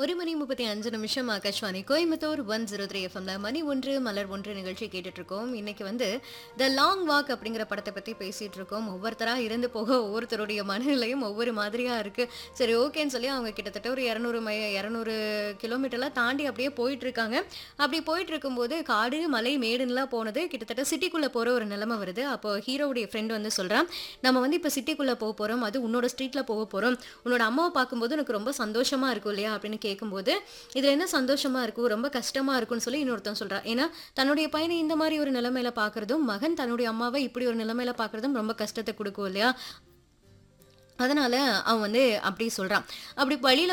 ஒரு மணி முப்பத்தி அஞ்சு நிமிஷம் Akashvani Coimbatore one zero three எஃப்எம்ல மணி ஒன்று மலர் ஒன்று நிகழ்ச்சி கேட்டுட்டு இருக்கோம் இன்னைக்கு வந்து த லாங் வாக் அப்படிங்கிற படத்தை பத்தி பேசிட்டு இருக்கோம் ஒவ்வொருத்தரா இருந்து போக ஒவ்வொருத்தருடைய மனநிலையும் ஒவ்வொரு மாதிரியா இருக்கு சரி ஓகேன்னு சொல்லி அவங்க கிட்டத்தட்ட ஒரு இரநூறு மை இரநூறு கிலோமீட்டர்லாம் தாண்டி அப்படியே போயிட்டு இருக்காங்க அப்படி போயிட்டு இருக்கும்போது காடு மலை மேடுன்னுலாம் போனது கிட்டத்தட்ட சிட்டிக்குள்ள போற ஒரு நிலைமை வருது அப்போ ஹீரோவுடைய ஃப்ரெண்ட் வந்து சொல்றான் நம்ம வந்து இப்போ சிட்டிக்குள்ள போக போறோம் அது உன்னோட ஸ்ட்ரீட்ல போக போறோம் உன்னோட அம்மாவை பார்க்கும்போது எனக்கு ரொம்ப சந்தோஷமா இருக்கும் இல்லையா அப்படின்னு கேட்கும்போது இதுல என்ன சந்தோஷமா இருக்கும் ரொம்ப கஷ்டமா இருக்கும்னு சொல்லி இன்னொருத்தன் சொல்றான் ஏன்னா தன்னுடைய பையனை இந்த மாதிரி ஒரு நிலைமையில பாக்குறதும் மகன் தன்னுடைய அம்மாவை இப்படி ஒரு நிலைமையில பாக்குறதும் ரொம்ப கஷ்டத்தை கொடுக்கும் இல்லையா அதனால அவன் வந்து அப்படி சொல்றான் அப்படி வழியில